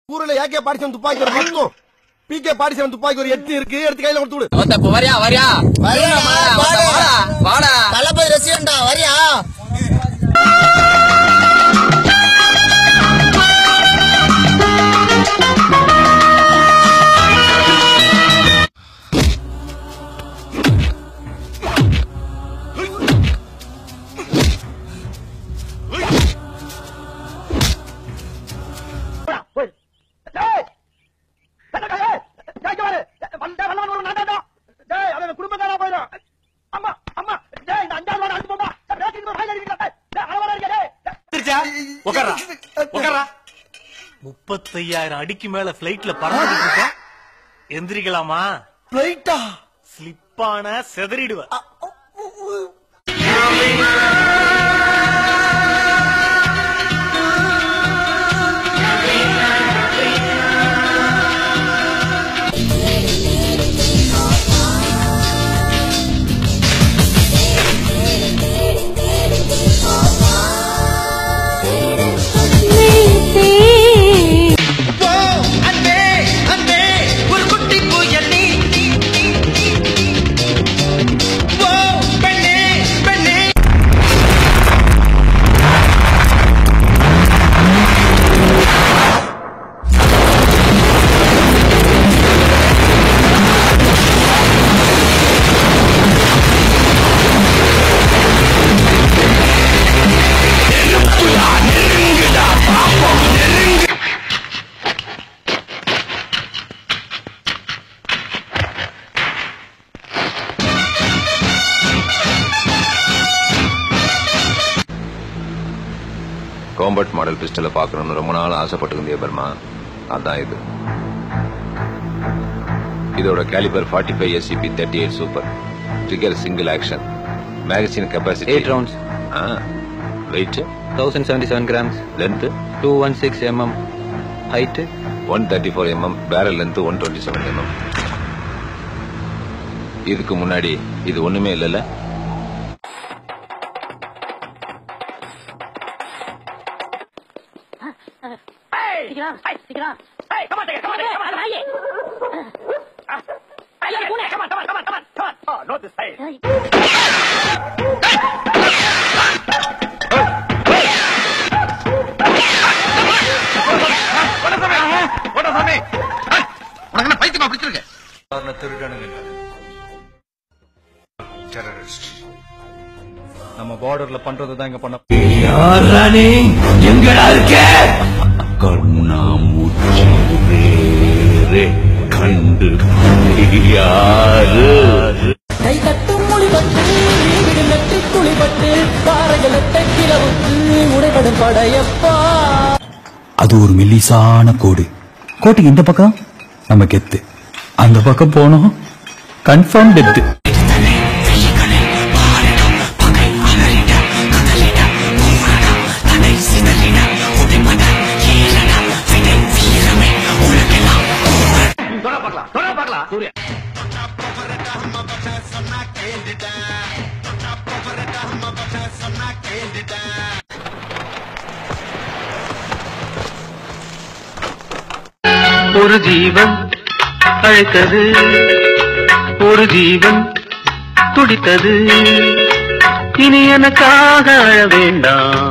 ஊர்ல ஏகே பாடிசன் துப்பாக்கி ஒரு பத்தும் பிகே பாடிசன் துப்பாக்கி ஒரு எட்டு இருக்கு எடுத்து கையில கொடுத்து விடு ஒத்த இப்ப வரியா வரியா வரியா, வாடா, வாடா. வாடா வாடா தளபதி ரசிகன்டா வரியா உட்காரா உட்காரா முப்பத்தையாயிரம் அடிக்கு மேல பிளைட்ல பறந்துட்டு இருக்க எந்திரிக்கலாமா ரைட்டா ஸ்லிப்பான செதறிடுவ காம்பட் மாடல் பிஸ்டலை பார்க்கணும்னு ரொம்ப நாள் ஆசைப்பட்டு இருந்தே பர்மா அதான் இது இதோட calibre forty five SCP thirty eight super trigger single action magazine capacity Eight rounds. Weight 1077 grams, length 216 mm, height one thirty four MM barrel length one twenty seven MM இதுக்கு முன்னாடி இது ஒண்ணுமே இல்லைல்ல சீக்கிரம் சீக்கிரம் ஏய் come on come on come on ஐயே ஐயே பூனை come on come on come on come on come on oh no this side நம்ம பார்டர்ல பண்றது தான் இங்க பண்ண கை தட்டும் மொழிபட்டு விடும் நெற்றி துளிபட்டு பாறைகள் கிளவுக்கு உடைபடும் படையப்பா அது ஒரு மெல்லிசான கோடு கோட்டுக்கு இந்த பக்கம் நம்ம கெத்து அந்த பக்கம் போனோம் கன்ஃபார்ம் டெத்து ஒரு ஜீவன் அழைத்தது ஒரு ஜீவன் துடித்தது இனி எனக்காக அழ வேண்டாம்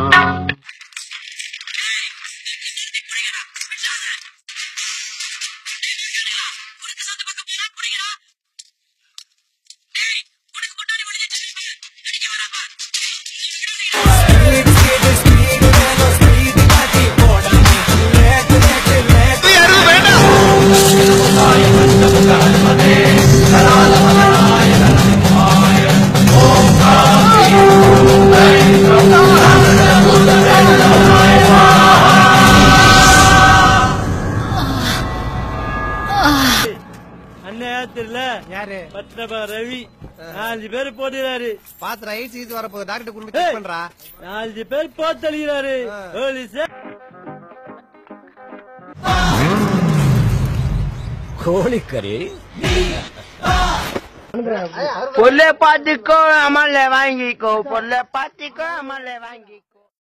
அண்ணன் தெரியல யாரு பத்மபா ரவி நாலு பேர் போட்டுறாரு பாத்து ஐஸ் ஈஸ் வரப்போகுது டாக்டர் குடும்பம் செக் பண்றா நாலு பேர் போத்தளிக்கிறாரு கோழிக்கறி பொல்ல பாத்துக்கோ அமல வாங்கிக்கோ பொல்ல பாத்துக்கோ அமல வாங்கிக்கோ